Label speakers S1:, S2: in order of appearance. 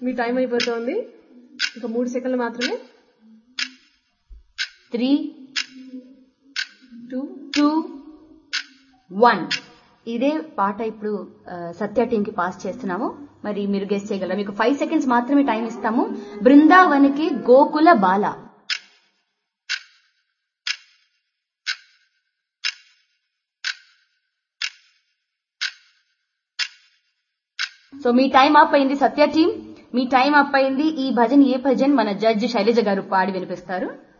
S1: మీ time అయిపోతుంది ఇంకా మూడు సెకండ్లు మాత్రమే
S2: త్రీ
S1: టూ
S2: టూ వన్ ఇదే పాట ఇప్పుడు ఆ, సత్య టీం కి పాస్ చేస్తున్నాము మరి మీరు గెస్ట్ చేయగలరా మీకు ఫైవ్ సెకండ్స్ మాత్రమే టైం ఇస్తాము బృందావనికి గోకుల బాల సో మీ టైం అప్ అయింది సత్య టీం మీ టైం అప్ అయింది ఈ భజన్ ఏ భజన్ మన జడ్జి శైలజ గారు పాడి వినిపిస్తారు